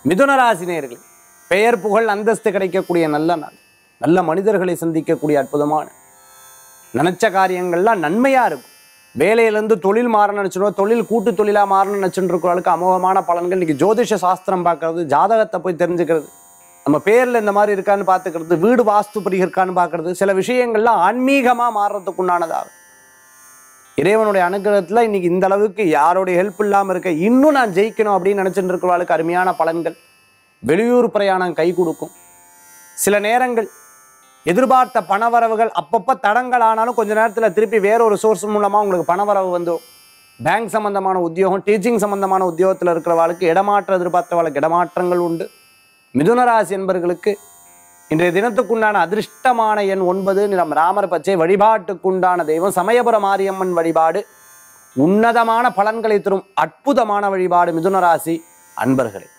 மிதுன ராசி நேயர்களே பெயர் புகழ் அந்தஸ்து கிடைக்கக்கூடிய நல்ல நாள் நல்ல மனிதர்களை சந்திக்கக்கூடிய அற்புதமான நினைச்ச காரியங்கள்லாம் நன்மையா இருக்கும் வேலையிலேருந்து தொழில் மாற நினைச்சிருவோம் தொழில் கூட்டு தொழிலா மாறணும்னு நினைச்சுட்டு இருக்கிறவங்களுக்கு அமோகமான பலன்கள் இன்னைக்கு ஜோதிஷ சாஸ்திரம் பார்க்கறது ஜாதகத்தை போய் தெரிஞ்சுக்கிறது நம்ம பேர்ல இந்த மாதிரி இருக்கான்னு பார்த்துக்கிறது வீடு வாஸ்து படி இருக்கான்னு பார்க்கறது சில விஷயங்கள்லாம் ஆன்மீகமா மாறுறதுக்கு உண்டானதாகும் இறைவனுடைய அனுகிரகத்துல இன்னைக்கு இந்த அளவுக்கு யாருடைய ஹெல்ப் இல்லாம இருக்க இன்னும் நான் ஜெயிக்கணும் அப்படின்னு நினைச்சிட்டு இருக்கிறவளுக்கு அருமையான பலன்கள் வெளியூர் பிரயாணம் கை கொடுக்கும் சில நேரங்கள் எதிர்பார்த்த பணவரவுகள் அப்பப்போ தடங்கள் ஆனாலும் கொஞ்ச நேரத்தில் திருப்பி வேற ஒரு சோர்ஸ் மூலமாக உங்களுக்கு பணவரவு வந்துடும் பேங்க் சம்பந்தமான உத்தியோகம் டீச்சிங் சம்பந்தமான உத்தியோகத்தில் இருக்கிறவாளுக்கு இடமாற்ற எதிர்பார்த்தவாளுக்கு இடமாற்றங்கள் உண்டு மிதுன ராசி என்பவர்களுக்கு இன்றைய தினத்துக்குண்டான அதிர்ஷ்டமான எண் ஒன்பது நிறம் ராமர் பச்சை வழிபாட்டுக்குண்டான தெய்வம் சமயபுர மாரியம்மன் வழிபாடு உன்னதமான பலன்களை தரும் அற்புதமான வழிபாடு மிதுன ராசி அன்பர்களே